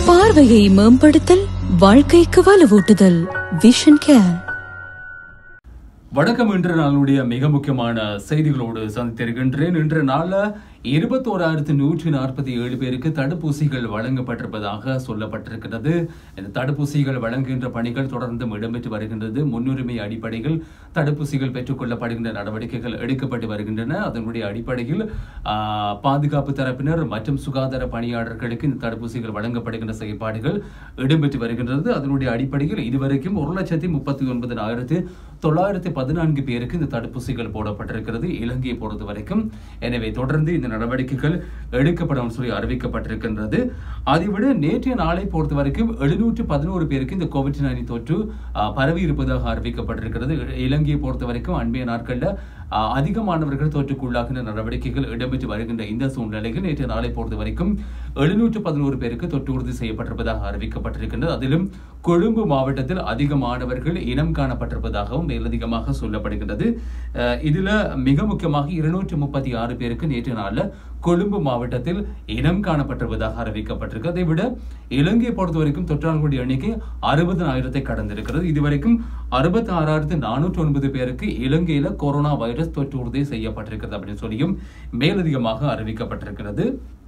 பார்வையை மேம்படுத்தல் வாழ்க்கைக்கு வலுவூட்டுதல் விஷன் கேர் வணக்கம் இன்று நாளுடைய மிக முக்கியமான செய்திகளோடு சந்தித்திருக்கின்றேன் இன்று நாள்ல இருபத்தோராயிரத்து நூற்றி நாற்பத்தி ஏழு பேருக்கு தடுப்பூசிகள் வழங்கப்பட்டிருப்பதாக சொல்லப்பட்டிருக்கிறது இந்த தடுப்பூசிகள் வழங்குகின்ற பணிகள் தொடர்ந்து இடம்பெற்று வருகின்றது முன்னுரிமை அடிப்படையில் தடுப்பூசிகள் பெற்றுக்கொள்ளப்படுகின்ற நடவடிக்கைகள் எடுக்கப்பட்டு வருகின்றன அதனுடைய அடிப்படையில் ஆஹ், பாதுகாப்பு தரப்பினர் மற்றும் சுகாதார பணியாளர்களுக்கு இந்த தடுப்பூசிகள் வழங்கப்படுகின்ற செயல்பாடுகள் இடம்பெற்று வருகின்றது அதனுடைய அடிப்படையில் இதுவரைக்கும் ஒரு லட்சத்தி முப்பத்தி ஒன்பதாயிரத்து தொள்ளாயிரத்தி பதினான்கு பேருக்கு இந்த தடுப்பூசிகள் போடப்பட்டிருக்கிறது இலங்கையை பொறுத்த வரைக்கும் எனவே தொடர்ந்து இந்த நடவடிக்கைகள் எடுக்கப்படும் சொல்லி அறிவிக்கப்பட்டிருக்கின்றது அதைவிட நேற்றைய நாளை பொறுத்த வரைக்கும் எழுநூற்று பதினோரு பேருக்கு இந்த கோவிட் நைன்டீன் தொற்று ஆஹ், பரவி இருப்பதாக அறிவிக்கப்பட்டிருக்கிறது இலங்கையை பொறுத்த வரைக்கும் அண்மைய நாட்கள்ல ஆஹ், அதிகமானவர்கள் தொற்றுக்குள்ளாகின்ற நடவடிக்கைகள் இடம்பெற்று வருகின்ற இந்த சூழ்நிலையில் நேற்றைய நாளை பொறுத்த வரைக்கும் எழுநூற்று பதினோரு பேருக்கு தொற்று உறுதி செய்யப்பட்டிருப்பதாக அறிவிக்கப்பட்டிருக்கின்றது அதிலும் கொழும்பு மாவட்டத்தில் அதிகமானவர்கள் இனம் காணப்பட்டிருப்பதாகவும் மேலதிகமாக சொல்லப்படுகின்றது அஹ் இதுல மிக முக்கியமாக இருநூற்று முப்பத்தி ஆறு பேருக்கு நேற்று நாள்ல கொழும்பு மாவட்டத்தில் இனம் காணப்பட்டிருப்பதாக அறிவிக்கப்பட்டிருக்கு அதை விட இலங்கையை பொறுத்த வரைக்கும் தொற்றாளர்களுடைய எண்ணிக்கை அறுபதாயிரத்தை கடந்திருக்கிறது இதுவரைக்கும் அறுபத்தி ஆறாயிரத்து நானூற்றி ஒன்பது பேருக்கு இலங்கையில கொரோனா வைரஸ் தொற்று உறுதி செய்யப்பட்டிருக்கிறது அப்படின்னு சொல்லியும் மேலதிகமாக அறிவிக்கப்பட்டிருக்கிறது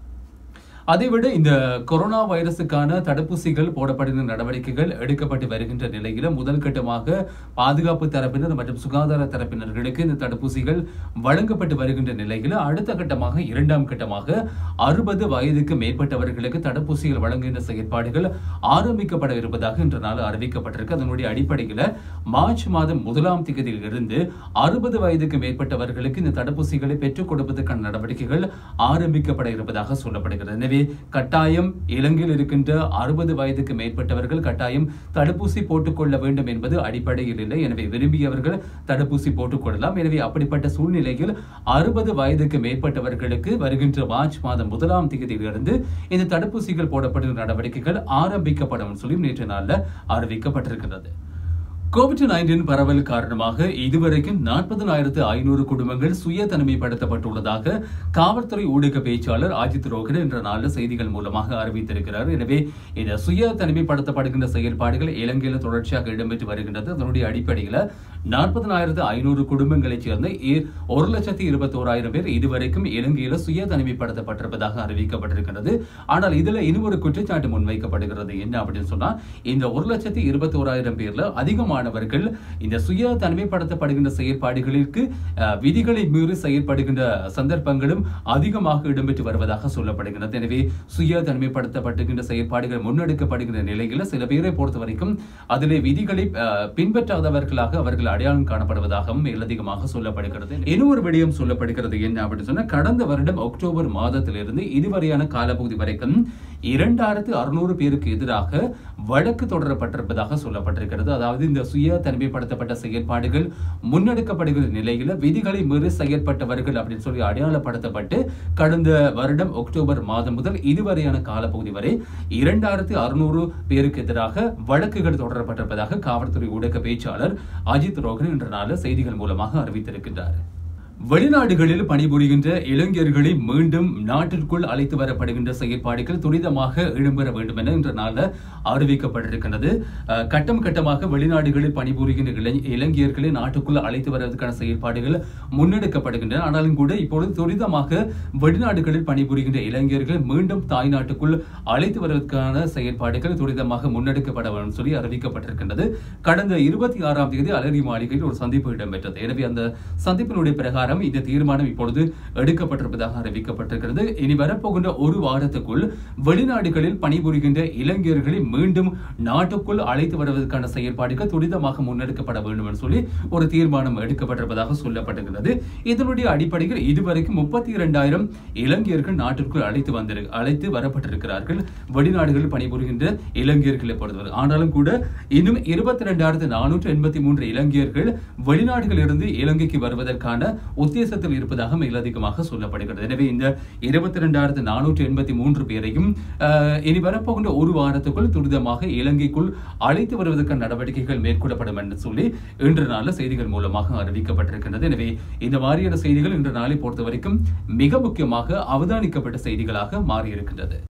அதைவிட இந்த கொரோனா வைரஸுக்கான தடுப்பூசிகள் போடப்படுகிற நடவடிக்கைகள் எடுக்கப்பட்டு வருகின்ற நிலையில முதல் கட்டமாக பாதுகாப்பு தரப்பினர் மற்றும் சுகாதார தரப்பினர்களுக்கு இந்த தடுப்பூசிகள் வழங்கப்பட்டு வருகின்ற நிலையில அடுத்த கட்டமாக இரண்டாம் கட்டமாக அறுபது வயதுக்கு மேற்பட்டவர்களுக்கு தடுப்பூசிகள் வழங்குகின்ற செயற்பாடுகள் ஆரம்பிக்கப்பட இருப்பதாக இன்று நாள் அறிவிக்கப்பட்டிருக்கு அதனுடைய அடிப்படையில மார்ச் மாதம் முதலாம் தேதியில் இருந்து அறுபது வயதுக்கு மேற்பட்டவர்களுக்கு இந்த தடுப்பூசிகளை பெற்றுக் கொடுப்பதற்கான நடவடிக்கைகள் ஆரம்பிக்கப்பட இருப்பதாக சொல்லப்படுகிறது எனவே கட்டாயம் இலங்கையில் இருக்கின்ற அறுபது வயதுக்கு மேற்பட்டவர்கள் கட்டாயம் தடுப்பூசி போட்டுக்கொள்ள வேண்டும் என்பது அடிப்படையில் இல்லை எனவே விரும்பியவர்கள் தடுப்பூசி போட்டுக்கொள்ளலாம் எனவே அப்படிப்பட்ட சூழ்நிலையில் அறுபது வயதுக்கு மேற்பட்டவர்களுக்கு வருகின்ற மார்ச் மாதம் முதலாம் தேதியிலிருந்து இந்த தடுப்பூசிகள் போடப்படும் நடவடிக்கைகள் ஆரம்பிக்கப்படும் சொல்லி நேற்று நாள்ல அறிவிக்கப்பட்டிருக்கிறது கோவிட் நைன்டீன் பரவல் காரணமாக இதுவரைக்கும் நாற்பதனாயிரத்து ஐநூறு குடும்பங்கள் சுய தனிமைப்படுத்தப்பட்டுள்ளதாக காவல்துறை ஊடக பேச்சாளர் அஜித் ரோகன் என்ற நாளில் செய்திகள் மூலமாக அறிவித்திருக்கிறார் எனவே இந்த சுய தனிமைப்படுத்தப்படுகின்ற செயல்பாடுகள் இலங்கையில் தொடர்ச்சியாக இடம்பெற்று வருகின்றது அதனுடைய அடிப்படையில் நாற்பதனாயிரத்து ஐநூறு குடும்பங்களைச் சேர்ந்த இ- ஒரு லட்சத்தி இருபத்தோராயிரம் பேர் இதுவரைக்கும் இலங்கையில சுய தனிமைப்படுத்தப்பட்டிருப்பதாக அறிவிக்கப்பட்டிருக்கிறது ஆனால் இதுல இன்னும் ஒரு குற்றச்சாட்டு முன்வைக்கப்படுகிறது என்ன அப்படின்னு சொன்னா இந்த ஒரு லட்சத்தி இருபத்தோராயிரம் பேர்ல அதிகமானவர்கள் இந்த சுய தனிமைப்படுத்தப்படுகின்ற செயற்பாடுகளுக்கு அஹ், விதிகளை மீறி செயற்படுகின்ற சந்தர்ப்பங்களும் அதிகமாக இடம்பெற்று வருவதாக சொல்லப்படுகிறது எனவே சுய தனிமைப்படுத்தப்படுகின்ற செயற்பாடுகள் முன்னெடுக்கப்படுகின்ற நிலையில் சில பேரை பொறுத்த வரைக்கும் அதிலே விதிகளை அஹ், பின்பற்றாதவர்களாக அவர்கள் அடையாளம் காணப்படுவதாகவும் மேலதிகமாக சொல்லப்படுகிறது இன்னும் ஒரு விடயம் சொல்லப்படுகிறது என்ன அப்படின்னு சொன்னா கடந்த வருடம் அக்டோபர் மாதத்திலிருந்து இதுவரையான காலப்பகுதி வரைக்கும் இரண்டாயிரத்து அறுநூறு பேருக்கு எதிராக வழக்கு தொடரப்பட்டிருப்பதாக சொல்லப்பட்டிருக்கிறது அதாவது இந்த சுய தனிமைப்படுத்தப்பட்ட செயற்பாடுகள் முன்னெடுக்கப்படுகிற நிலையில விதிகளை மீறி செயற்பட்டவர்கள் அப்படின்னு சொல்லி அடையாளப்படுத்தப்பட்டு கடந்த வருடம் அக்டோபர் மாதம் முதல் இதுவரையான காலப்பகுதி வரை இரண்டாயிரத்து அறுநூறு பேருக்கு எதிராக வழக்குகள் தொடரப்பட்டிருப்பதாக காவல்துறை ஊடக பேச்சாளர் அஜித் ரோகன் என்ற நாளில் செய்திகள் மூலமாக அறிவித்திருக்கின்றார் வெளிநாடுகளில் பணிபுரிகின்ற இளைஞர்களை மீண்டும் நாட்டிற்குள் அழைத்து வரப்படுகின்ற செயற்பாடுகள் துரிதமாக இடம்பெற வேண்டும் என இன்ற நாள்ல அறிவிக்கப்பட்டிருக்கின்றது அஹ், கட்டம் கட்டமாக வெளிநாடுகளில் பணிபுரிகின்ற இளை- இளைஞர்களை நாட்டுக்குள் அழைத்து வருவதற்கான செயற்பாடுகள் முன்னெடுக்கப்படுகின்றன ஆனாலும் கூட இப்பொழுது துரிதமாக வெளிநாடுகளில் பணிபுரிகின்ற இளைஞர்கள் மீண்டும் தாய் நாட்டுக்குள் அழைத்து வருவதற்கான செயற்பாடுகள் துரிதமாக முன்னெடுக்கப்பட வேண்டும் சொல்லி அறிவிக்கப்பட்டிருக்கின்றது கடந்த இருபத்தி ஆறாம் தேதி அலரி மாளிகையில் ஒரு சந்திப்பு இடம்பெற்றது எனவே அந்த சந்திப்பினுடைய பிரகாரம் இந்த தீர்மானம் இப்பொழுது எடுக்கப்பட்டிருப்பதாக அறிவிக்கப்பட்டிருக்கிறது இனி வரப்போகின்ற ஒரு வாரத்துக்குள் வெளிநாடுகளில் பணிபுரிகின்ற இளைஞர்களை மீண்டும் நாட்டுக்குள் அழைத்து வருவதற்கான செயற்பாடுகள் துரிதமாக முன்னெடுக்கப்பட வேண்டும் என்று சொல்லி ஒரு தீர்மானம் எடுக்கப்பட்டிருப்பதாக சொல்லப்பட்டிருக்கிறது இதனுடைய அடிப்படையில் இதுவரைக்கும் முப்பத்தி இரண்டாயிரம் இளைஞர்கள் நாட்டிற்குள் அழைத்து வந்திரு அழைத்து வரப்பட்டிருக்கிறார்கள் வெளிநாடுகளில் பணிபுரிகின்ற இளைஞர்களை பொறுத்தவரை ஆனாலும் கூட இன்னும் இருபத்தி ரெண்டாயிரத்து நானூற்று எண்பத்தி மூன்று இளைஞர்கள் வெளிநாடுகளிலிருந்து இலங்கைக்கு வருவதற்கான உத்தேசத்தில் இருப்பதாக மேலதிகமாக சொல்லப்படுகிறது எனவே இந்த இருபத்தி ரெண்டாயிரத்து நானூற்று எண்பத்தி மூன்று பேரையும் அஹ், இனி வரப்போகின்ற ஒரு வாரத்துக்குள் துரிதமாக இலங்கைக்குள் அழைத்து வருவதற்கான நடவடிக்கைகள் மேற்கொள்ளப்படும் என்று சொல்லி இன்று நாள் செய்திகள் மூலமாக அறிவிக்கப்பட்டிருக்கின்றது எனவே இந்த மாதிரியான செய்திகள் இன்று நாளை பொறுத்த வரைக்கும் மிக முக்கியமாக அவதானிக்கப்பட்ட செய்திகளாக மாறியிருக்கின்றது